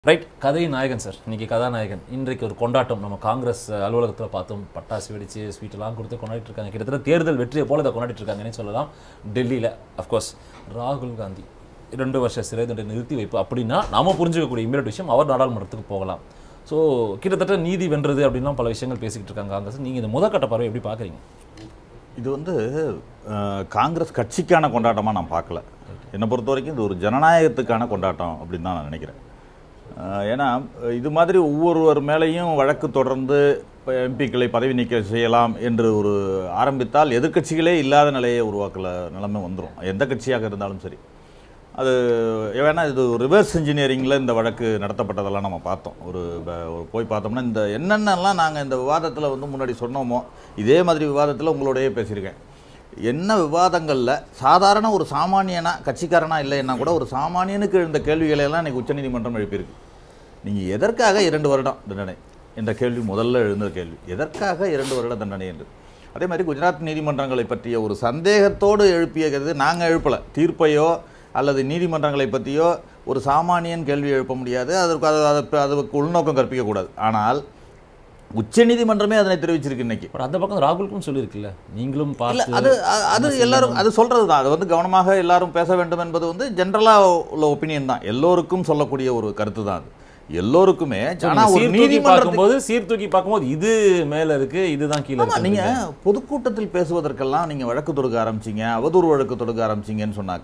Right கதை நாயகன் sir இன்னைக்கு கதாநாயகன் இன்றைக்கு ஒரு கொண்டாட்டம் நம்ம காங்கிரஸ் அலுவலகத்தில் பார்த்தோம் பட்டாசு வெடிச்சு ஸ்வீட் எல்லாம் கொடுத்து கொண்டாடிட்டு இருக்காங்க கிட்டத்தட்ட தேர்தல் வெற்றியை போல இதை கொண்டாடிட்டு இருக்காங்கன்னு சொல்லலாம் டெல்லியில் அஃப்கோர்ஸ் ராகுல் காந்தி ரெண்டு வருஷ சிறை தண்டனை நிறுத்தி வைப்பு அப்படின்னா நாம புரிஞ்சுக்கக்கூடிய இம்மீடியட் விஷயம் அவர் நாடாளுமன்றத்துக்கு போகலாம் ஸோ கிட்டத்தட்ட நீதி வென்றது அப்படின்லாம் பல விஷயங்கள் பேசிக்கிட்டு இருக்காங்க காங்கிரஸ் நீங்கள் இந்த முதற்கட்ட பார்வை எப்படி பார்க்குறீங்க இது வந்து அஹ், காங்கிரஸ் கட்சிக்கான கொண்டாட்டமாக நான் பார்க்கல என்னை பொறுத்த வரைக்கும் இது ஒரு ஜனநாயகத்துக்கான கொண்டாட்டம் அப்படின்னு தான் நான் நினைக்கிறேன் அஹ், ஏன்னா இது மாதிரி ஒவ்வொருவர் மேலேயும் வழக்கு தொடர்ந்து இப்போ எம்பிக்களை பதவி நீக்க செய்யலாம் என்று ஒரு ஆரம்பித்தால் எதிர்க்கட்சிகளே இல்லாத நிலையை உருவாக்கல நிலைமை வந்துடும் எந்த கட்சியாக இருந்தாலும் சரி அது ஏன்னா இது ரிவர்ஸ் இன்ஜினியரிங்கில் இந்த வழக்கு நடத்தப்பட்டதெல்லாம் நம்ம பார்த்தோம் ஒரு ப- ஒரு போய் பார்த்தோம்னா இந்த என்னென்னலாம் நாங்கள் இந்த விவாதத்தில் வந்து முன்னாடி சொன்னோமோ இதே மாதிரி விவாதத்தில் உங்களோடயே பேசியிருக்கேன் என்ன விவாதங்களில் சாதாரண ஒரு சாமானியனா கட்சிக்காரனா இல்லைன்னா கூட ஒரு சாமானியனுக்கு எழுந்த கேள்விகளை எல்லாம் இன்னைக்கு உச்சநீதிமன்றம் எழுப்பியிருக்கு நீங்கள் எதற்காக இரண்டு வருடம் தண்டனை என்ற கேள்வி முதல்ல எழுந்த கேள்வி எதற்காக இரண்டு வருட தண்டனை என்று அதே மாதிரி குஜராத் நீதிமன்றங்களை பற்றிய ஒரு சந்தேகத்தோடு எழுப்பியது நாங்கள் எழுப்பலை தீர்ப்பையோ அல்லது நீதிமன்றங்களை பற்றியோ ஒரு சாமானியன் கேள்வி எழுப்ப முடியாது அதற்கு அது அதற்கு அதுக்கு உள்நோக்கம் கற்பிக்கக்கூடாது ஆனால் உச்சநீதிமன்றமே அதனை தெரிவிச்சிருக்கு இன்னைக்கு பட் அந்த பக்கம் ராகுலுக்கும் சொல்லியிருக்குல்ல நீங்களும் இல்ல பார்த்து அது அ- அது எல்லாரும் அது சொல்றது தான் அது வந்து கவனமாக எல்லாரும் பேச வேண்டும் என்பது வந்து ஜென்ரலா உள்ள ஒப்பீனியன் தான் எல்லோருக்கும் சொல்லக்கூடிய ஒரு கருத்து தான் அது எல்லோருக்குமே ஆனா ஒரு சீர்தூக்கி நீதிமன்றத்தில் பார்க்கும்போது சீர்தூக்கி பார்க்கும்போது இது மேல இருக்கு இதுதான் கீழே ஆமா இருக்கு நீங்க பொதுக்கூட்டத்தில் பேசுவதற்கெல்லாம் நீங்க வழக்கு தொடுக்க ஆரம்பிச்சீங்க அவதூறு வழக்கு தொடுக்க ஆரம்பிச்சீங்கன்னு சொன்னாக்க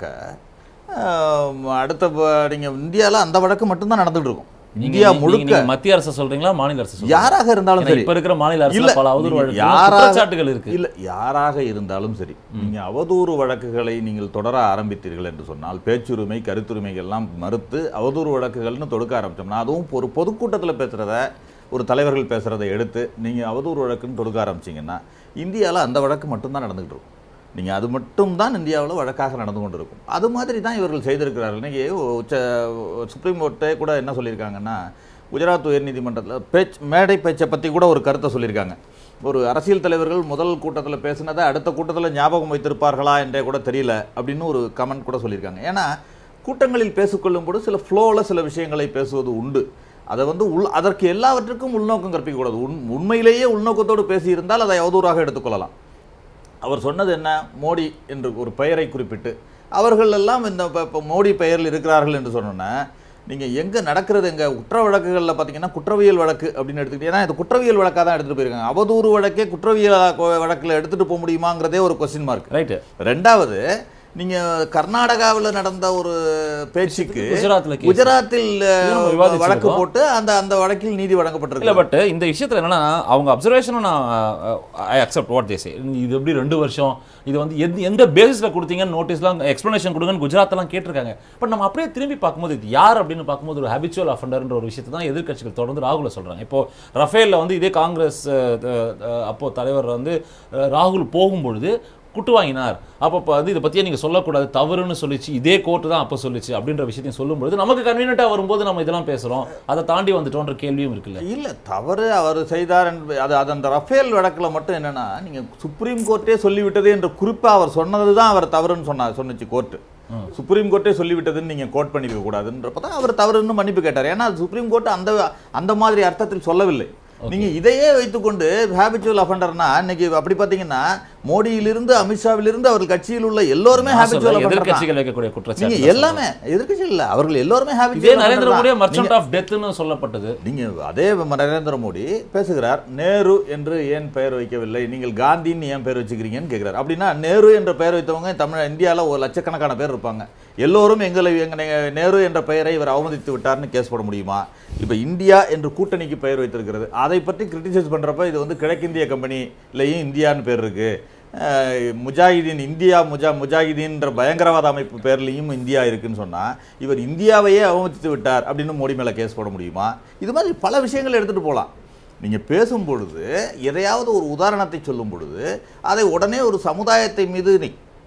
ஆம், அடுத்த ப- நீங்க இந்தியால அந்த வழக்கு மட்டும்தான் நடந்துட்டு இருக்கும் நீங்க- இந்தியா நீங்க- முழுக்க நீங்க மத்திய அரசு சொல்றீங்களா மாநில அரசு சொல்றீங்களா? யாராக இருந்தாலும் ஏன்னா சரி இப்ப இருக்கிற மாநில அரசுல இல்ல, பல அவதூறு நீங்க வழக்கு யாராக- குற்றச்சாட்டுகள் இருக்கு இல்ல யாராக இருந்தாலும் சரி நீங்க அவதூறு வழக்குகளை நீங்கள் தொடர ஆரம்பித்தீர்கள் என்று சொன்னால் பேச்சுரிமை கருத்துரிமைகள் எல்லாம் மறுத்து அவதூறு வழக்குகள்னு தொடுக்க ஆரம்பிச்சோம்னா அதுவும் ஒரு பொதுக்கூட்டத்துல பேசுறத ஒரு தலைவர்கள் பேசுறதை எடுத்து நீங்க அவதூறு வழக்குன்னு தொடுக்க ஆரம்பிச்சீங்கன்னா இந்தியால அந்த வழக்கு மட்டும்தான் நடந்துகிட்டு இருக்கும் நீங்க அது மட்டும் தான் இந்தியாவில் வழக்காக நடந்து கொண்டு இருக்கும் அது மாதிரி தான் இவர்கள் செய்திருக்கிறார்கள் இன்னைக்கு உச்ச சுப்ரீம் கோர்ட்டே கூட என்ன சொல்லியிருக்காங்கன்னா குஜராத் உயர்நீதிமன்றத்தில் பேச்சு மேடை பேச்சை பற்றி கூட ஒரு கருத்தை சொல்லியிருக்காங்க ஒரு அரசியல் தலைவர்கள் முதல் கூட்டத்தில் பேசினதை அடுத்த கூட்டத்தில் ஞாபகம் வைத்திருப்பார்களா என்றே கூட தெரியல அப்படின்னு ஒரு கமெண்ட் கூட சொல்லியிருக்காங்க ஏன்னா கூட்டங்களில் பேசிக்கொள்ளும் போது சில ஃப்ளோவில் சில விஷயங்களை பேசுவது உண்டு அதை வந்து உள் அதற்கு எல்லாவற்றுக்கும் உள்நோக்கம் கற்பிக்கக்கூடாது உண் உண்மையிலேயே உள்நோக்கத்தோடு பேசியிருந்தால் அதை அவதூறாக எடுத்துக்கொள்ளலாம் அவர் சொன்னது என்ன மோடி என்று ஒரு பெயரை குறிப்பிட்டு அவர்கள் எல்லாம் இந்த இப்ப- இப்ப மோடி பெயரில் இருக்கிறார்கள் என்று சொன்னோன்னே நீங்கள் எங்கே நடக்கிறது எங்க குற்ற வழக்குகளில் பார்த்தீங்கன்னா குற்றவியல் வழக்கு அப்படின்னு எடுத்துக்கிட்டீங்கன்னா இது குற்றவியல் வழக்காக தான் எடுத்துகிட்டு போயிருக்காங்க அவதூறு வழக்கே குற்றவியல் வழக்கில் எடுத்துகிட்டு போக முடியுமாங்கிறதே ஒரு கொஸ்டின் மார்க் ரைட்டு ரெண்டாவது நீங்க கர்நாடகாவில் நடந்த ஒரு பேச்சுக்கு குஜராத்ல case. குஜராத்தில் இது நம்ம அஹ், விவாதிச்சிருக்கோம். வழக்கு போட்டு அந்த அந்த வழக்கில் நீதி இல்ல வழங்கப்பட்டிருக்கு பட் இந்த விஷயத்துல என்னன்னா அவங்க அப்சர்வேஷனும் நான் ஐ அக்செப்ட் வாட் தேசே இது எப்படி ரெண்டு வருஷம் இது வந்து எந்த எந்த பேசிஸ்ல கொடுத்தீங்கன்னு நோட்டீஸ்லாம் எக்ஸ்பிளனேஷன் கொடுங்கன்னு குஜராத்லாம் கேட்டிருக்காங்க பட் நம்ம அப்படியே திரும்பி பார்க்கும்போது இது யார் அப்படின்னு பார்க்கும்போது ஒரு ஹேபிச்சுவல் அஃபண்டர்ன்ற ஒரு விஷயத்தை தான் எதிர்க்கட்சிகள் தொடர்ந்து ராகுல சொல்றாங்க இப்போ ரஃபேல்ல வந்து இதே காங்கிரஸ் அஹ், அஹ், அஹ், அப்போ தலைவர் வந்து அஹ், ராகுல் போகும்பொழுது குட்டு வாங்கினார் அப்போ இப்போ வந்து இதை பற்றியே நீங்கள் சொல்லக்கூடாது தவறுன்னு சொல்லிச்சு இதே கோர்ட்டு தான் அப்போ சொல்லிச்சு அப்படின்ற விஷயத்தையும் சொல்லும்பொழுது நமக்கு கன்வீனியண்ட்டாக வரும்போது நம்ம இதெல்லாம் பேசுகிறோம் அதை தாண்டி வந்துட்டோன்ற கேள்வியும் இருக்குல்ல இல்ல தவறு அவர் செய்தார் என்பது அது அது அந்த ரஃபேல் வழக்குல மட்டும் என்னன்னா நீங்க சுப்ரீம் கோர்ட்டே சொல்லிவிட்டது என்று குறிப்பா அவர் சொன்னது தான் அவர் தவறுன்னு சொன்னார் சொன்னுச்சு கோர்ட்டு சுப்ரீம் கோர்ட்டே சொல்லிவிட்டதுன்னு நீங்க கோட் பண்ணிக்க கூடாதுன்றப்ப தான் அவர் தவறுன்னு மன்னிப்பு கேட்டார் ஏன்னா அது சுப்ரீம் கோர்ட் அந்த அந்த மாதிரி அர்த்தத்தில் சொல்லவில்லை நீங்க இதையே வைத்துக்கொண்டு ஹேபிச்சுவல் அஃபண்டர்னா இன்னைக்கு அப்படி பாத்தீங்கன்னா மோடியிலிருந்து அமித்ஷாவிலிருந்து அவர் கட்சியில் உள்ள எல்லோருமே நான் ஹேபிச்சுவல் சொல்றேன், அஃபண்டர் எதிர்க்கட்சிகள் வைக்கக்கூடிய நீங்க குற்றச்சாட்டு எல்லாமே எதிர்க்கட்சி இல்ல அவர்கள் எல்லோருமே இதே ஹேபிச்சுவல் நரேந்திர மோடியே மர்ச்சன்ட் ஆஃப் டெத்னு சொல்லப்பட்டது நீங்க அதே ம- நரேந்திர மோடி பேசுகிறார் நேரு என்று ஏன் பெயர் வைக்கவில்லை நீங்கள் காந்தின்னு ஏன் பெயர் வச்சுக்கிறீங்கன்னு கேட்கிறார் அப்படின்னா நேரு என்ற பெயர் வைத்தவங்க தமிழ் இந்தியாவில் ஒரு லட்சக்கணக்கான பேர் இருப்பாங்க எல்லோரும் எங்களை எங்க நே- நேரு என்ற பெயரை இவர் அவமதித்து விட்டார்னு கேஸ் போட முடியுமா இப்போ இந்தியா என்று கூட்டணிக்கு பெயர் வைத்திருக்கிறது அதை பற்றி கிரிட்டிசைஸ் பண்றப்ப இது வந்து கிழக்கிந்திய கம்பெனிலையும் இந்தியான்னு பேர் இருக்கு அஹ் முஜாஹிதீன் இந்தியா முஜா முஜாஹிதீன்ற பயங்கரவாத அமைப்பு பேர்லையும் இந்தியா இருக்குன்னு சொன்னா இவர் இந்தியாவையே அவமதித்து விட்டார் அப்படின்னு மோடி மேல கேஸ் போட முடியுமா இது மாதிரி பல விஷயங்கள் எடுத்துட்டு போகலாம் நீங்க பேசும் பொழுது எதையாவது ஒரு உதாரணத்தை சொல்லும் பொழுது அதை உடனே ஒரு சமுதாயத்தை மீது நீ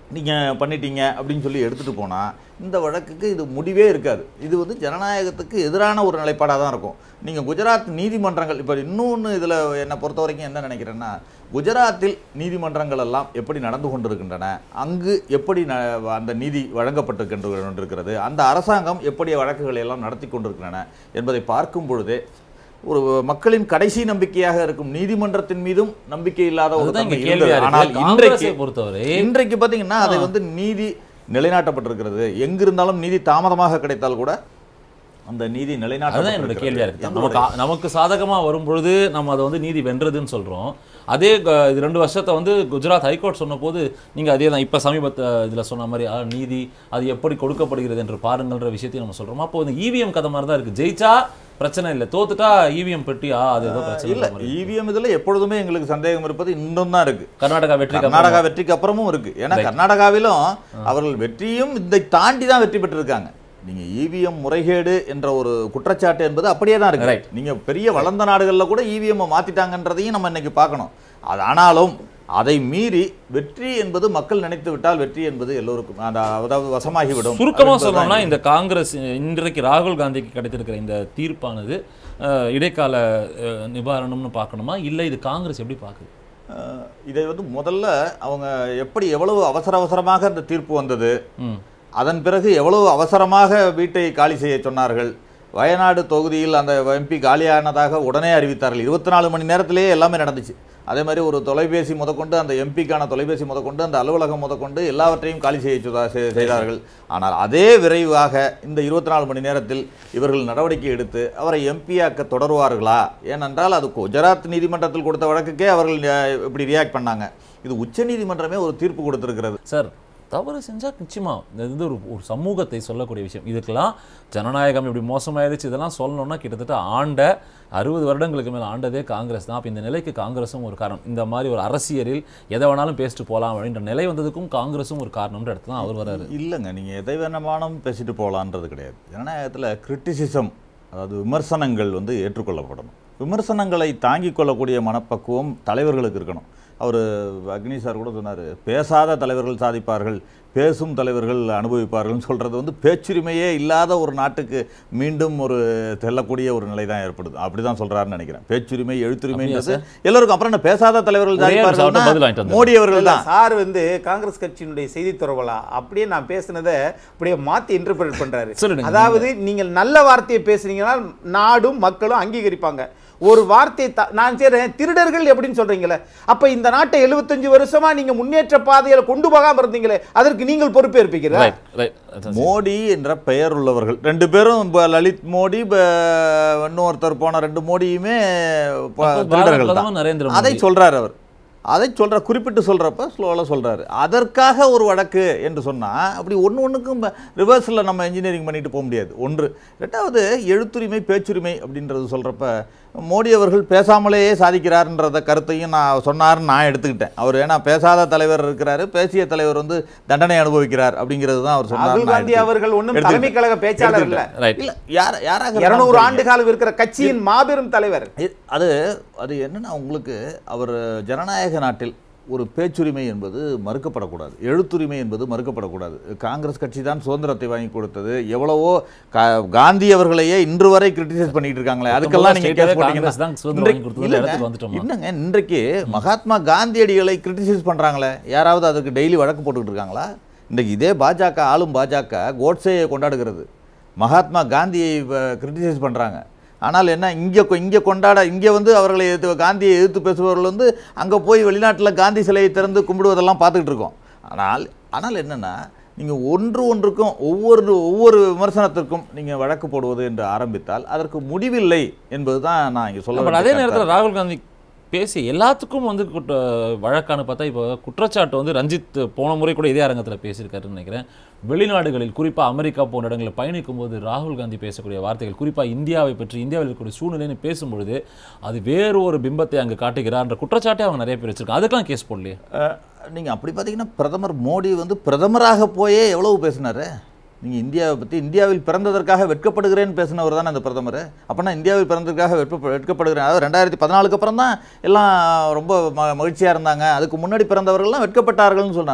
நீங்கள் பண்ணிட்டீங்க அப்படின்னு சொல்லி எடுத்துகிட்டு போனால் இந்த வழக்குக்கு இது முடிவே இருக்காது இது வந்து ஜனநாயகத்துக்கு எதிரான ஒரு நிலைப்பாடாக தான் இருக்கும் நீங்கள் குஜராத் நீதிமன்றங்கள் இப்போ இன்னொன்று இதில் என்னை பொறுத்த வரைக்கும் என்ன நினைக்கிறேன்னா குஜராத்தில் நீதிமன்றங்கள் எல்லாம் எப்படி நடந்து கொண்டிருக்கின்றன அங்கு எப்படி ந அந்த நீதி வழங்கப்பட்டு கொண்டிருக்கிறது அந்த அரசாங்கம் எப்படி வழக்குகளை எல்லாம் நடத்தி கொண்டிருக்கின்றன என்பதை பார்க்கும் பொழுதே ஒரு மக்களின் கடைசி நம்பிக்கையாக இருக்கும் நீதிமன்றத்தின் மீதும் நம்பிக்கை இல்லாத ஒரு அதுதான் இங்க தன்மை கேள்வியா இருந்தது. ஆனால் இருக்கு இன்றைக்கு காங்கிரஸை பொறுத்தவரை இன்றைக்கு பாத்தீங்கன்னா அதை வந்து நீதி நிலைநாட்டப்பட்டிருக்கிறது எங்கிருந்தாலும் நீதி தாமதமாக கிடைத்தால் கூட அந்த நீதி அதுதான் என்னோட கேள்வியா இருக்கு நிலைநாட்டப்பட்டிருக்கிறது நமக்கு நமக்கு சாதகமா வரும் பொழுது நம்ம அதை வந்து நீதி வென்றதுன்னு சொல்றோம் அதே க- இது ரெண்டு வருஷத்தை வந்து குஜராத் ஹைகோர்ட் சொன்ன போது நீங்க அதே தான் இப்ப சமீபத்த இதுல சொன்ன மாதிரி ஆ, நீதி அது எப்படி கொடுக்கப்படுகிறது என்று பாருங்கள்ன்ற விஷயத்தையும் நம்ம சொல்றோம் அப்போ இந்த இவிஎம் கதை மாதிரி தான் இருக்கு ஜெயிச்சா பிரச்சனை இல்லை தோத்துட்டா இவிஎம் பெட்டி ஆ அது ஏதோ பிரச்சனை இல்ல இல்ல மாதிரி இவிஎம் இதுல எப்பொழுதுமே எங்களுக்கு சந்தேகம் இருப்பது இன்னும் தான் இருக்கு கர்நாடகா வெற்றி கர்நாடகா வெற்றிக்கு அப்புறமும் இருக்கு ஏன்னா கர்நாடகாவிலும் அவர்கள் வெற்றியும் இதை தாண்டி தான் வெற்றி பெற்றிருக்காங்க நீங்க இவிஎம் முறைகேடு என்ற ஒரு குற்றச்சாட்டு என்பது அப்படியே தான் Right. இருக்கு நீங்க பெரிய வளர்ந்த நாடுகள்ல கூட இவிஎம் மாத்திட்டாங்கன்றதையும் நம்ம இன்னைக்கு பார்க்கணும் அது ஆனாலும் அதை மீறி வெற்றி என்பது மக்கள் நினைத்து விட்டால் வெற்றி என்பது எல்லோருக்கும் அந்த அதாவது வசமாகிவிடும் சுருக்கமா என்பதுதான் சொல்லணும்னா இந்த காங்கிரஸ் இன்றைக்கு ராகுல் காந்திக்கு கிடைத்திருக்கிற இந்த தீர்ப்பானது அஹ், இடைக்கால அஹ், நிவாரணம்னு பார்க்கணுமா இல்லை இது காங்கிரஸ் எப்படி பார்க்குது அஹ், இதை வந்து முதல்ல அவங்க எப்படி எவ்வளவு அவசர அவசரமாக அந்த தீர்ப்பு வந்தது ம் அதன் பிறகு எவ்வளவு அவசரமாக வீட்டை காலி செய்ய சொன்னார்கள் வயநாடு தொகுதியில் அந்த எம்பி காலியானதாக உடனே அறிவித்தார்கள் இருபத்தி நாலு மணி நேரத்திலேயே எல்லாமே நடந்துச்சு அதே மாதிரி ஒரு தொலைபேசி முதற்கொண்டு அந்த எம்பிக்கான தொலைபேசி முதற்கொண்டு அந்த அலுவலகம் முதற்கொண்டு எல்லாவற்றையும் காலி செய்ய சொதா- செ- செய்தார்கள் ஆனால் அதே விரைவாக இந்த இருபத்தி நாலு மணி நேரத்தில் இவர்கள் நடவடிக்கை எடுத்து அவரை எம்பியாக்க தொடருவார்களா ஏனென்றால் அது குஜராத் நீதிமன்றத்தில் கொடுத்த வழக்குக்கே அவர்கள் அஹ், இப்படி ரியாக்ட் பண்ணாங்க இது உச்சநீதிமன்றமே ஒரு தீர்ப்பு கொடுத்திருக்கிறது சார் தவறு செஞ்சா நிச்சயமா இது வந்து ஒரு ஒரு சமூகத்தை சொல்லக்கூடிய விஷயம் இதுக்கெல்லாம் ஜனநாயகம் இப்படி மோசமாயிருச்சு இதெல்லாம் சொல்லணும்னா கிட்டத்தட்ட ஆண்ட அறுபது வருடங்களுக்கு மேல ஆண்டதே காங்கிரஸ் தான் அப்போ இந்த நிலைக்கு காங்கிரஸும் ஒரு காரணம் இந்த மாதிரி ஒரு அரசியலில் எதை வேணாலும் பேசிட்டு போகலாம் அப்படின்ற நிலை வந்ததுக்கும் காங்கிரஸும் ஒரு காரணம்ன்ற இடத்துல தான் அவர் வராரு இல்லைங்க நீங்கள் எதை வேணுமானும் பேசிட்டு போகலான்றது கிடையாது ஜனநாயகத்தில் கிரிட்டிசிசம் அதாவது விமர்சனங்கள் வந்து ஏற்றுக்கொள்ளப்படணும் விமர்சனங்களை தாங்கிக் கொள்ளக்கூடிய மனப்பக்குவம் தலைவர்களுக்கு இருக்கணும் அவர் அக்னி சார் கூட சொன்னார் பேசாத தலைவர்கள் சாதிப்பார்கள் பேசும் தலைவர்கள் அனுபவிப்பார்கள்னு சொல்கிறது வந்து பேச்சுரிமையே இல்லாத ஒரு நாட்டுக்கு மீண்டும் ஒரு செல்லக்கூடிய ஒரு நிலை தான் ஏற்படுது அப்படி தான் சொல்கிறாருன்னு நினைக்கிறேன் பேச்சுரிமை எழுத்துரிமைன்றது எல்லோருக்கும் அப்புறம் என்ன பேசாத தலைவர்கள் ஒரே ஒரு சாப்பிட்டு பதில் சாதிப்பார்கள்னா வாங்கிட்டு வந்தாரு. மோடி அவர்கள் இல்ல, தான் சார் வந்து காங்கிரஸ் கட்சியினுடைய செய்தி தொடர்பலா அப்படியே நான் பேசுனதை அப்படியே மாத்தி இன்டர்பிரேட் பண்றாரு சொல்லுங்க. அதாவது நீங்கள் நல்ல வார்த்தையை பேசுனீங்கன்னா நாடும் மக்களும் அங்கீகரிப்பாங்க ஒரு வார்த்தை த- நான் செய்றேன் திருடர்கள் எப்படின்னு சொல்றீங்களே அப்ப இந்த நாட்டை 75 வருஷமா நீங்க முன்னேற்ற பாதையில கொண்டு போகாம இருந்தீங்களே அதற்கு நீங்கள் பொறுப்பேற்பீங்களா ரைட் ரைட் மோடி என்ற பெயர் உள்ளவர்கள் ரெண்டு பேரும் இப்ப லலித் மோடி இப்ப இன்னொருத்தர் போன ரெண்டு மோடியுமே ப- அப்ப பாரத திருடர்கள் பிரதமர் தான் நரேந்திர அதை மோடி. சொல்றாரு அவர் அதை சொல்ற குறிப்பிட்டு சொல்றப்ப ஸ்லோவில் சொல்றாரு அதற்காக ஒரு வழக்கு என்று சொன்னா அப்படி ஒன்று ஒன்றுக்கும் ரிவர்ஸில் நம்ம இன்ஜினியரிங் பண்ணிட்டு போக முடியாது ஒன்று ரெண்டாவது எழுத்துரிமை பேச்சுரிமை அப்படின்றது சொல்றப்ப மோடி அவர்கள் பேசாமலேயே சாதிக்கிறார்ன்றத கருத்தையும் நான் சொன்னாருன்னு நான் எடுத்துக்கிட்டேன் அவர் ஏன்னா பேசாத தலைவர் இருக்கிறாரு பேசிய தலைவர் வந்து தண்டனை அனுபவிக்கிறார் அப்படிங்கிறது தான் அவர் சொன்னார் ராகுல் காந்தி அவர்கள் ஒன்றும் தலைமை கழக பேச்சாளர் இல்ல ரைட் இல்ல யார யாராக இருநூறு இருந்தாலும் ஆண்டு காலம் இருக்கிற கட்சியின் மாபெரும் தலைவர் இ- அது அது என்னன்னா உங்களுக்கு அவர் ஜனநாயக நாட்டில் ஒரு பேச்சுரிமை என்பது மறுக்கப்படக்கூடாது எழுத்துரிமை என்பது மறுக்கப்படக்கூடாது காங்கிரஸ் கட்சி தான் சுதந்திரத்தை வாங்கி கொடுத்தது எவ்வளவோ கா- காந்தி அவர்களையே இன்று வரை கிரிட்டிசைஸ் பண்ணிட்டு இருக்காங்களே அதுக்கெல்லாம் நீங்க ஸ்டேட்டாவே கேஸ் போட்டீங்கன்னா காங்கிரஸ் தான் சுதந்திரம் வாங்கி கொடுத்ததுல இல்லைங்க, இடத்துக்கு வந்துட்டோமா? இல்லைங்க இன்றைக்கு மகாத்மா காந்தியடிகளை கிரிட்டிசைஸ் பண்றாங்களே யாராவது அதுக்கு டெய்லி வழக்கு போட்டுக்கிட்டு இருக்காங்களா இன்றைக்கு இதே பாஜக ஆளும் பாஜக கோட்ஸேயை கொண்டாடுகிறது மகாத்மா காந்தியை கிரிட்டிசைஸ் பண்றாங்க ஆனால் என்ன இங்கே இங்கே கொண்டாட இங்கே வந்து அவர்களை எதிர்த்து காந்தியை எதிர்த்து பேசுபவர்கள் வந்து அங்கே போய் வெளிநாட்டில் காந்தி சிலையை திறந்து கும்பிடுவதெல்லாம் பார்த்துக்கிட்டு இருக்கோம் ஆனால் ஆனால் என்னென்னா நீங்கள் ஒன்று ஒன்றுக்கும் ஒவ்வொரு ஒவ்வொரு விமர்சனத்திற்கும் நீங்கள் வழக்கு போடுவது என்று ஆரம்பித்தால் அதற்கு முடிவில்லை என்பது தான் நான் இங்கே சொல்ல பட் வேண்டிய அதே கருத்தா நேரத்தில் ராகுல் காந்தி பேசி எல்லாத்துக்கும் வந்து குற்ற வழக்கான பார்த்தா இப்போ குற்றச்சாட்டு வந்து ரஞ்சித் போன முறை கூட இதே அரங்கத்தில் பேசியிருக்காருன்னு நினைக்கிறேன் வெளிநாடுகளில் குறிப்பாக அமெரிக்கா போன்ற இடங்களில் பயணிக்கும் போது ராகுல் காந்தி பேசக்கூடிய வார்த்தைகள் குறிப்பாக இந்தியாவை பற்றி இந்தியாவில் இருக்கக்கூடிய சூழ்நிலைன்னு பேசும்பொழுது அது வேறு ஒரு பிம்பத்தை அங்கே காட்டுகிறார்ன்ற குற்றச்சாட்டை அவங்க நிறைய பேர் வச்சிருக்காங்க அதுக்கெல்லாம் கேஸ் போடலையே நீங்கள் அப்படி பார்த்தீங்கன்னா பிரதமர் மோடி வந்து பிரதமராக போயே எவ்வளவு பேசினாரு நீங்கள் இந்தியாவை பற்றி இந்தியாவில் பிறந்ததற்காக வெட்கப்படுகிறேன்னு பேசினவர் தானே அந்த பிரதமர் அப்போனா இந்தியாவில் பிறந்ததற்காக வெட்க வெட்கப்படுகிறேன் அதாவது ரெண்டாயிரத்தி பதினாலுக்கு அப்புறம் தான் எல்லாம் ரொம்ப ம மகிழ்ச்சியாக இருந்தாங்க அதுக்கு முன்னாடி பிறந்தவர்கள்லாம் வெட்கப்பட்டார்கள்னு சொன்னார்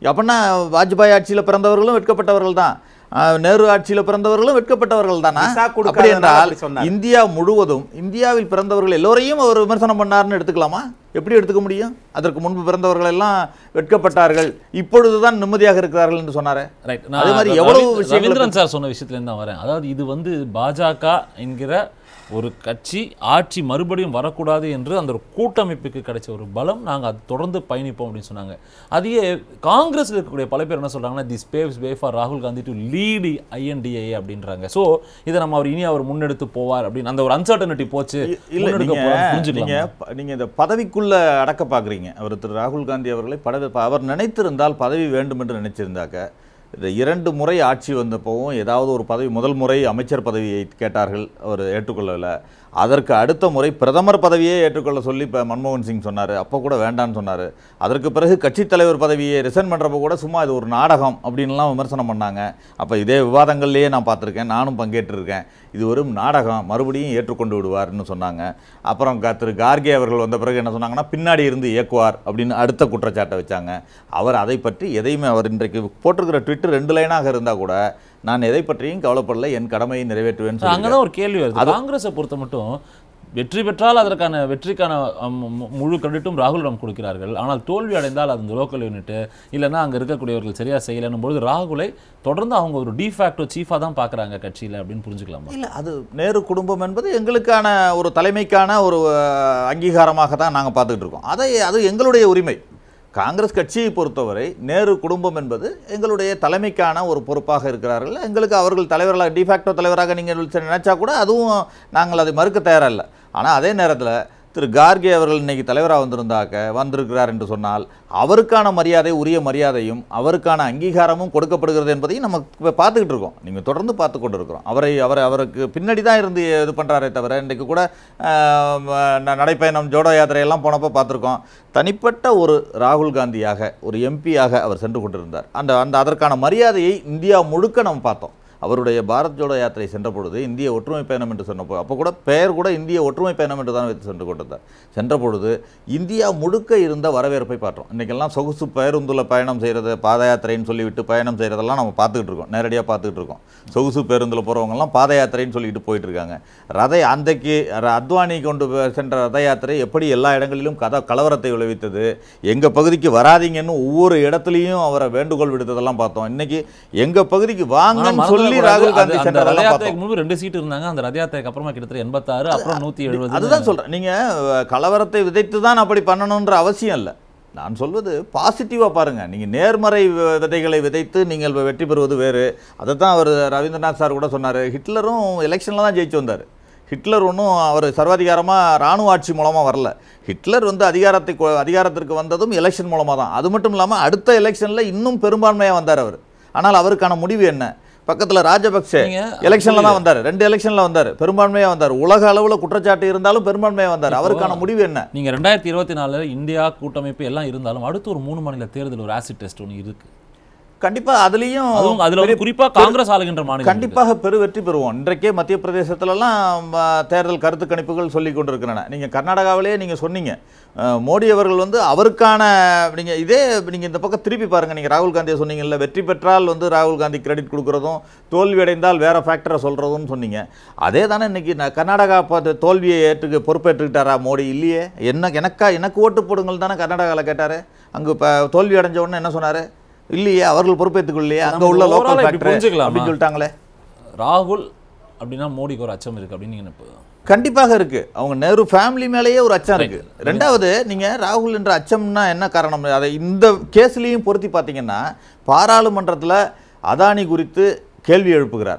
அப்படின்னா வாஜ்பாய் ஆட்சியில் பிறந்தவர்களும் வெட்கப்பட்டவர்கள் தான் ஆஹ், நேரு ஆட்சியில் பிறந்தவர்களும் வெட்கப்பட்டவர்கள் தானா விசா அப்படி கொடுக்காதனால என்றால் அப்படி சொன்னார். இந்தியா முழுவதும் இந்தியாவில் பிறந்தவர்கள் எல்லோரையும் அவர் விமர்சனம் பண்ணார்னு எடுத்துக்கலாமா எப்படி எடுத்துக்க முடியும் அதற்கு முன்பு பிறந்தவர்கள் எல்லாம் வெட்கப்பட்டார்கள் இப்பொழுதுதான் நிம்மதியாக இருக்கிறார்கள் என்று சொன்னாரே ரைட் அதே மாதிரி எவ்வளவு விஷயங்களை ரவீந்திரன் சார் சொன்ன விஷயத்துல இருந்து தான் வரேன் அதாவது இது வந்து பாஜக என்கிற ஒரு கட்சி ஆட்சி மறுபடியும் வரக்கூடாது என்று அந்த ஒரு கூட்டமைப்புக்கு கிடைச்ச ஒரு பலம் நாங்க அது தொடர்ந்து பயணிப்போம் அப்படின்னு சொன்னாங்க அதையே காங்கிரஸ்ல இருக்கக்கூடிய பல பேர் என்ன சொல்றாங்கன்னா திஸ் பேவ்ஸ் வே ஃபார் ராகுல் காந்தி டு லீட் ஐஎன்டிஏ அப்படின்றாங்க சோ இதை நம்ம அவர் இனி அவர் முன்னெடுத்து போவார் அப்படின்னு அந்த ஒரு அன்சர்டனிட்டி போச்சு இ- இல்ல முன்னெடுக்க நீங்க போறாருன்னு நீங்க புரிஞ்சுக்கலாம் ப- நீங்க இந்த பதவிக்குள்ள அடக்க பாக்குறீங்க அவர் திரு ராகுல் காந்தி அவர்களை பதவி ப- அவர் நினைத்திருந்தால் பதவி வேண்டும் என்று நினைச்சிருந்தாக்க இந்த இரண்டு முறை ஆட்சி வந்தப்பவும் ஏதாவது ஒரு பதவி முதல் முறை அமைச்சர் பதவியை கேட்டார்கள் அவர் ஏற்றுக்கொள்ளல அதற்கு அடுத்த முறை பிரதமர் பதவியே ஏற்றுக்கொள்ள சொல்லி இப்போ மன்மோகன் சிங் சொன்னார் அப்போ கூட வேண்டான்னு சொன்னார் அதற்கு பிறகு கட்சித் தலைவர் பதவியை ரிசைன் பண்ணுறப்ப கூட சும்மா இது ஒரு நாடகம் அப்படின்லாம் விமர்சனம் பண்ணாங்க அப்போ இதே விவாதங்கள்லேயே நான் பார்த்துருக்கேன் நானும் பங்கேற்றிருக்கேன் இது ஒரு நாடகம் மறுபடியும் ஏற்றுக்கொண்டு விடுவார்னு சொன்னாங்க அப்புறம் க- திரு கார்கே அவர்கள் வந்த பிறகு என்ன சொன்னாங்கன்னா பின்னாடி இருந்து இயக்குவார் அப்படின்னு அடுத்த குற்றச்சாட்டை வச்சாங்க அவர் அதை பற்றி எதையுமே அவர் இன்றைக்கு போட்டிருக்கிற ட்விட்டர் ரெண்டு லைனாக இருந்தால் கூட நான் எதை பற்றியும் கவலைப்படல என் கடமையை நிறைவேற்றுவேன்னு சொல்லியிருக்காரு. அங்கதான் ஒரு கேள்வி வருது காங்கிரஸை பொறுத்த மட்டும் வெற்றி பெற்றால் அதற்கான வெற்றிக்கான அம், மு- முழு கிரெடிட்டும் ராகுலிடம் கொடுக்கிறார்கள் ஆனால் தோல்வி அடைந்தால் அது இந்த லோக்கல் யூனிட் இல்லைன்னா அங்க இருக்கக்கூடியவர்கள் சரியா செய்யலைன்னும் பொழுது ராகுலை தொடர்ந்து அவங்க ஒரு டிஃபேக்டோ சீஃபா தான் பார்க்கறாங்க கட்சியில அப்படின்னு புரிஞ்சுக்கலாமா இல்லை அது நேரு குடும்பம் என்பது எங்களுக்கான ஒரு தலைமைக்கான ஒரு அஹ், அங்கீகாரமாக தான் நாங்கள் பார்த்துக்கிட்டு இருக்கோம் அதை அது எங்களுடைய உரிமை காங்கிரஸ் கட்சியை பொறுத்தவரை நேரு குடும்பம் என்பது எங்களுடைய தலைமைக்கான ஒரு பொறுப்பாக இருக்கிறார்கள் எங்களுக்கு அவர்கள் தலைவர்களாக டிஃபேக்டோ தலைவராக நீங்கள் நினைச்சா கூட அதுவும் நாங்கள் அதை மறுக்க தயாரா இல்லை ஆனால் அதே நேரத்தில் திரு கார்கே அவர்கள் இன்னைக்கு தலைவராக வந்திருந்தாக்க வந்திருக்கிறார் என்று சொன்னால் அவருக்கான மரியாதை உரிய மரியாதையும் அவருக்கான அங்கீகாரமும் கொடுக்கப்படுகிறது என்பதையும் நம்ம இப்ப பார்த்துக்கிட்டு இருக்கோம் நீங்கள் தொடர்ந்து பார்த்து கொண்டு இருக்கிறோம் அவரை அவர் அவருக்கு பின்னாடி தான் இருந்து இது பண்ணுறாரே தவிர இன்றைக்கு கூட ஆஹ், ந- நடைப்பயணம் ஜோடோ யாத்திரையெல்லாம் போனப்போ பார்த்துருக்கோம் தனிப்பட்ட ஒரு ராகுல் காந்தியாக ஒரு எம்பியாக அவர் சென்று கொண்டிருந்தார் அந்த அந்த அதற்கான மரியாதையை இந்தியா முழுக்க நம்ம பார்த்தோம் அவருடைய பாரத் ஜோடோ யாத்திரை சென்ற பொழுது இந்திய ஒற்றுமை பயணம் என்று சொன்னப்போ அப்போ கூட பெயர் கூட இந்திய ஒற்றுமை பயணம் என்று தான் வைத்து சென்று கொண்டிருந்தார் சென்ற பொழுது இந்தியா முழுக்க இருந்த வரவேற்பை பார்த்தோம் இன்றைக்கெல்லாம் சொகுசு பேருந்துல பயணம் செய்கிறது பாத யாத்திரைன்னு சொல்லிவிட்டு பயணம் செய்கிறதெல்லாம் நம்ம பார்த்துக்கிட்டு இருக்கோம் நேரடியாக பார்த்துக்கிட்டு இருக்கோம் சொகுசு பேருந்தில் போகிறவங்கலாம் பாத யாத்திரைன்னு சொல்லிட்டு போயிட்டு இருக்காங்க ரதை அன்றைக்கு ர- அத்வானி கொண்டு போ- சென்ற ரத யாத்திரை எப்படி எல்லா இடங்களிலும் கத கலவரத்தை விளைவித்தது எங்கள் பகுதிக்கு வராதீங்கன்னு ஒவ்வொரு இடத்துலையும் அவரை வேண்டுகோள் விடுத்ததெல்லாம் பார்த்தோம் இன்னைக்கு எங்கள் பகுதிக்கு ஆனா வாங்கன்னு சொல்லி மறந்துடக்கூடாது, ராகுல் காந்தி அது- அந்த சென்றதெல்லாம் ரத பார்த்தோம் யாத்திரைக்கு முன்பு ரெண்டு சீட் இருந்தாங்க அந்த ரத யாத்திரைக்கு அப்புறமா கிட்டத்தட்ட எண்பத்தாறு அப்புறம் நூத்தி எழுபது அதுதான் சொல்றேன் நீங்க அஹ், கலவரத்தை விதைத்து தான் அப்படி பண்ணணுன்ற அவசியம் இல்லை நான் சொல்வது பாசிட்டிவா பாருங்க நீங்க நேர்மறை வ- விதைகளை விதைத்து நீங்கள் வெற்றி பெறுவது வேறு அதை தான் அவர் ரவீந்திரநாத் சார் கூட சொன்னாரு ஹிட்லரும் எலெக்ஷன்ல தான் ஜெயிச்சு வந்தார் ஹிட்லர் ஒன்றும் அவர் சர்வாதிகாரமாக ராணுவ ஆட்சி மூலமாக வரல ஹிட்லர் வந்து அதிகாரத்தை கொ- அதிகாரத்திற்கு வந்ததும் எலெக்ஷன் மூலமாக தான் அது மட்டும் இல்லாமல் அடுத்த எலெக்ஷனில் இன்னும் பெரும்பான்மையாக வந்தார் அவர் ஆனால் அவருக்கான முடிவு என்ன பக்கத்தில் ராஜபக்சே நீங்க எலெக்ஷன்ல தான் வந்தார் ரெண்டு எலெக்ஷன்ல வந்தார் பெரும்பான்மையா வந்தார் உலக அளவுல குற்றச்சாட்டு இருந்தாலும் பெரும்பான்மையா வந்தார் அவருக்கான முடிவு என்ன நீங்க ரெண்டாயிரத்தி இருபத்தி நாலுல இந்தியா கூட்டமைப்பு எல்லாம் இருந்தாலும் அடுத்து ஒரு மூணு மாநில தேர்தல் ஒரு ஆசிட் டெஸ்ட் ஒன்று இருக்கு கண்டிப்பா அதுலயும் அதுவும் அதுல வந்து பெரிய- குறிப்பா காங்கிரஸ் ஆளுகின்ற மாநிலம் கண்டிப்பாக பெரு வெற்றி பெறுவோம் இன்றைக்கே மத்திய பிரதேசத்துலலாம் ஆ, தேர்தல் கருத்து கணிப்புகள் சொல்லி கொண்டிருக்கின்றன நீங்க கர்நாடகாவிலேயே நீங்க சொன்னீங்க ஆ, மோடி அவர்கள் வந்து அவருக்கான நீங்க இதே நீங்க இந்த பக்கம் திருப்பி பாருங்க நீங்க ராகுல் காந்தியை சொன்னீங்கல்ல வெற்றி பெற்றால் வந்து ராகுல் காந்தி கிரெடிட் கொடுக்கறதும் தோல்வி அடைந்தால் வேற ஃபேக்டரை சொல்றதும் சொன்னீங்க அதே தானே இன்னைக்கு நான் கர்நாடகா பார்த்து தோல்வியை ஏற்றுக்கு பொறுப்பேற்றுக்கிட்டாரா மோடி இல்லையே என்ன எனக்கா எனக்கு ஓட்டு போடுங்கள் தானே கர்நாடகாவில் கேட்டாரு அங்க இப்போ தோல்வி அடைஞ்ச உடனே என்ன சொன்னாரு இல்லையே அவர்கள் பொறுப்பேற்றுக்கொள்ளையே அங்க நம்ம உள்ள overall லோக்கல் இப்படி ஃபேக்டரி புரிஞ்சுக்கலாமா? அப்படின்னு சொல்லிட்டாங்களே ராகுல் அப்படின்னா மோடிக்கு ஒரு அச்சம் இருக்கு அப்படின்னு நீங்க நினைப்பு கண்டிப்பாக இருக்கு அவங்க நேரு ஃபேமிலி மேலேயே ஒரு அச்சம் இருக்கு ரெண்டாவது நீங்க ராகுல் என்ற அச்சம்னா என்ன காரணம் அதை இந்த கேஸ்லயும் பொருத்தி பார்த்தீங்கன்னா பாராளுமன்றத்துல அதானி குறித்து கேள்வி எழுப்புகிறார்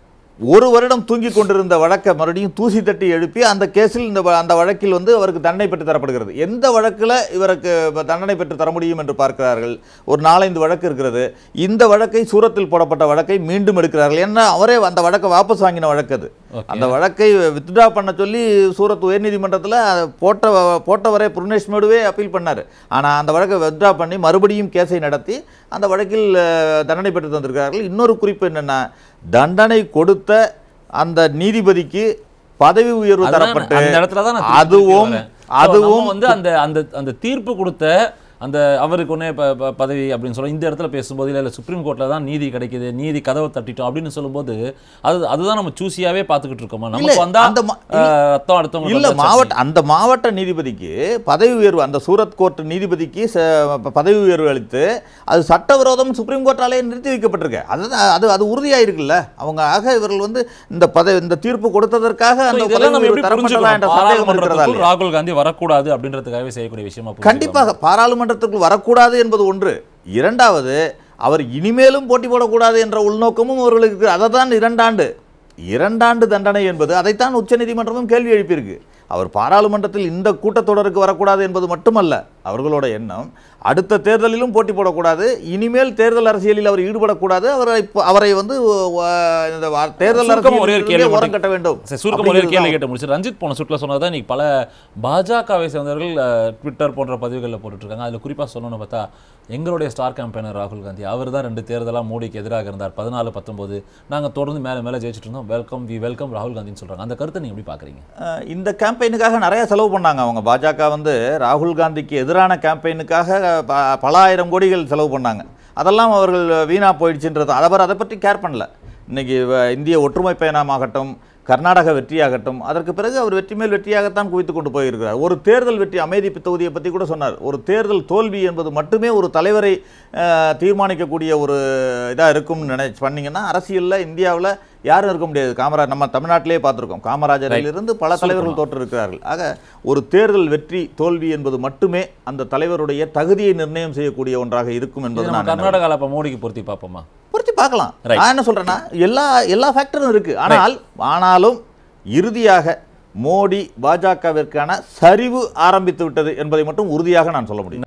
ஒரு வருடம் தூங்கி கொண்டிருந்த வழக்கை மறுபடியும் தூசி தட்டி எழுப்பி அந்த கேஸில் இந்த வ- அந்த வழக்கில் வந்து அவருக்கு தண்டனை பெற்று தரப்படுகிறது எந்த வழக்கில் இவருக்கு ப- தண்டனை பெற்று தர முடியும் என்று பார்க்கிறார்கள் ஒரு நாலஞ்சு வழக்கு இருக்கிறது இந்த வழக்கை சூரத்தில் போடப்பட்ட வழக்கை மீண்டும் எடுக்கிறார்கள் ஏன்னா அவரே அந்த வழக்கை வாபஸ் வாங்கின வழக்கு அது Okay. அந்த வழக்கை வித்ட்ரா பண்ண சொல்லி சூரத் உயர்நீதிமன்றத்தில் போட்ட போட்டவரே புர்னேஷ் மேடுவே அப்பீல் பண்ணார் ஆனால் அந்த வழக்கை வித்ட்ரா பண்ணி மறுபடியும் கேஸை நடத்தி அந்த வழக்கில் அஹ், தண்டனை பெற்று தந்திருக்கிறார்கள் இன்னொரு குறிப்பு என்னென்னா தண்டனை கொடுத்த அந்த நீதிபதிக்கு பதவி உயர்வு அதுதான் தரப்பட்டு அந்த இடத்துல தான் நான் திருப்பி அதுவும் திருப்பி வரேன். So, அதுவும் நம்ம வந்து அந்த அந்த அந்த தீர்ப்பு கொடுத்த அந்த அவருக்கு ஒன்னே ப- ப- பதவி அப்படின்னு சொல்ல இந்த இடத்துல பேசும்போது இல்லை இல்லை சுப்ரீம் கோர்ட்டில் தான் நீதி கிடைக்குது நீதி கதவை தட்டிட்டோம் அப்படின்னு சொல்லும்போது அது அதுதான் நம்ம சூசியாவே பார்த்துக்கிட்டு இருக்கோமா நமக்கு இல்ல, வந்தா அந்த மா- அஹ், ரத்தம் அடுத்தவங்க இல்ல மாவட்ட அந்த மாவட்ட நீதிபதிக்கு பதவி உயர்வு அந்த சூரத் கோர்ட் நீதிபதிக்கு ச- ப- பதவி உயர்வு அளித்து அது சட்டவிரோதம் சுப்ரீம் கோர்ட்டாலே நிறுத்தி வைக்கப்பட்டிருக்கு அது அது அது உறுதியாயிருக்குல்ல அவங்க ஆக இவர்கள் வந்து இந்த பதவி இந்த தீர்ப்பு கொடுத்ததற்காக அந்த இதெல்லாம் பதவி நம்ம உயர்வு எப்படி தரப்பட்டதா என்ற சந்தேகம் இருக்கிறதா பாராளுமன்றத்துக்குள் இல்லையா? ராகுல் காந்தி வரக்கூடாது அப்படின்றதுக்காகவே செய்யக்கூடிய விஷயமா புரிஞ்சுக்கலாமா? கண்டிப்பாக பாராளுமன்றத்துக்குள் வரக்கூடாது என்பது ஒன்று இரண்டாவது அவர் இனிமேலும் போட்டி போடக்கூடாது என்ற உள்நோக்கமும் அவர்களுக்கு இருக்கு. அதை தான் இரண்டாண்டு இரண்டாண்டு தண்டனை என்பது அதைத்தான் உச்சநீதிமன்றமும் கேள்வி எழுப்பியிருக்கு அவர் பாராளுமன்றத்தில் இந்த கூட்டத்தொடருக்கு வரக்கூடாது என்பது மட்டுமல்ல அவர்களோட எண்ணம் அடுத்த தேர்தலிலும் போட்டி போடக்கூடாது இனிமேல் தேர்தல் அரசியலில் அவர் ஈடுபடக்கூடாது அவரை இப்ப- அவரை வந்து அஹ், இந்த வா- தேர்தல் சுருக்கமா ஒரே ஒரு அரசியலில் கேள்வி ஓரம் மட்டும் கட்ட வேண்டும் சரி, சுருக்கமா ஒரே ஒரு அப்படிங்கிறது கேள்வி தான் கேட்டு முடிச்சு ரஞ்சித் போன சுற்றுல சொன்னதான் இன்னைக்கு பல பாஜகவை சேர்ந்தவர்கள் அஹ், ட்விட்டர் போன்ற பதிவுகளில் போட்டுட்டு இருக்காங்க அதுல குறிப்பா சொல்லணும்னு பார்த்தா எங்களுடைய ஸ்டார் கேம்பெயினர் ராகுல் காந்தி அவர் தான் ரெண்டு தேர்தலா மோடிக்கு எதிராக இருந்தார் பதினாலு பத்தொன்பது நாங்க தொடர்ந்து மேல மேல ஜெயிச்சிட்டு இருந்தோம் வெல்கம் வி வெல்கம் ராகுல் காந்தின்னு சொல்றாங்க அந்த கருத்தை நீங்க எப்படி பாக்குறீங்க அஹ் இந்த கேம்பெயினுக்காக நிறைய செலவு பண்ணாங்க அவங்க பாஜக வந்து ராகுல் காந்திக்கு எதிரான கேம்பெயினுக்காக ப- பல ஆயிரம் கோடிகள் செலவு பண்ணாங்க அதெல்லாம் அவர்கள் வீணா போயிடுச்சுன்றது அவர் அதை பற்றி கேர் பண்ணல இன்னைக்கு வ- இந்திய ஒற்றுமை பயணமாகட்டும் கர்நாடக வெற்றியாகட்டும் அதற்கு பிறகு அவர் வெற்றி மேல் வெற்றியாகத்தான் குவித்து கொண்டு போயிருக்கிறார் ஒரு தேர்தல் வெற்றி அமைதி தொகுதியை பற்றி கூட சொன்னார் ஒரு தேர்தல் தோல்வி என்பது மட்டுமே ஒரு தலைவரை அஹ், தீர்மானிக்கக்கூடிய ஒரு இதாக இருக்கும்னு நினைச்சு பண்ணீங்கன்னா அரசியலில் இந்தியாவில் யாரும் இருக்க முடியாது காமராஜ் நம்ம தமிழ்நாட்டிலே பார்த்துருக்கோம் காமராஜரிலிருந்து பல தலைவர்கள் தோற்றிருக்கிறார்கள் ஆக ஒரு தேர்தல் வெற்றி தோல்வி என்பது மட்டுமே அந்த தலைவருடைய தகுதியை நிர்ணயம் செய்யக்கூடிய ஒன்றாக இருக்கும் இது என்பது நம்ம நான் நினைக்கிறேன். கர்நாடகால அப்ப மோடிக்கு பொருத்தி பார்ப்போமா பொருத்தி பார்க்கலாம் Right. நான் என்ன சொல்றேன்னா எல்லா எல்லா ஃபேக்டரும் இருக்கு ஆனால் ஆனாலும் இறுதியாக மோடி பாஜகவிற்கான சரிவு ஆரம்பித்து விட்டது என்பதை மட்டும் உறுதியாக நான் சொல்ல முடியும்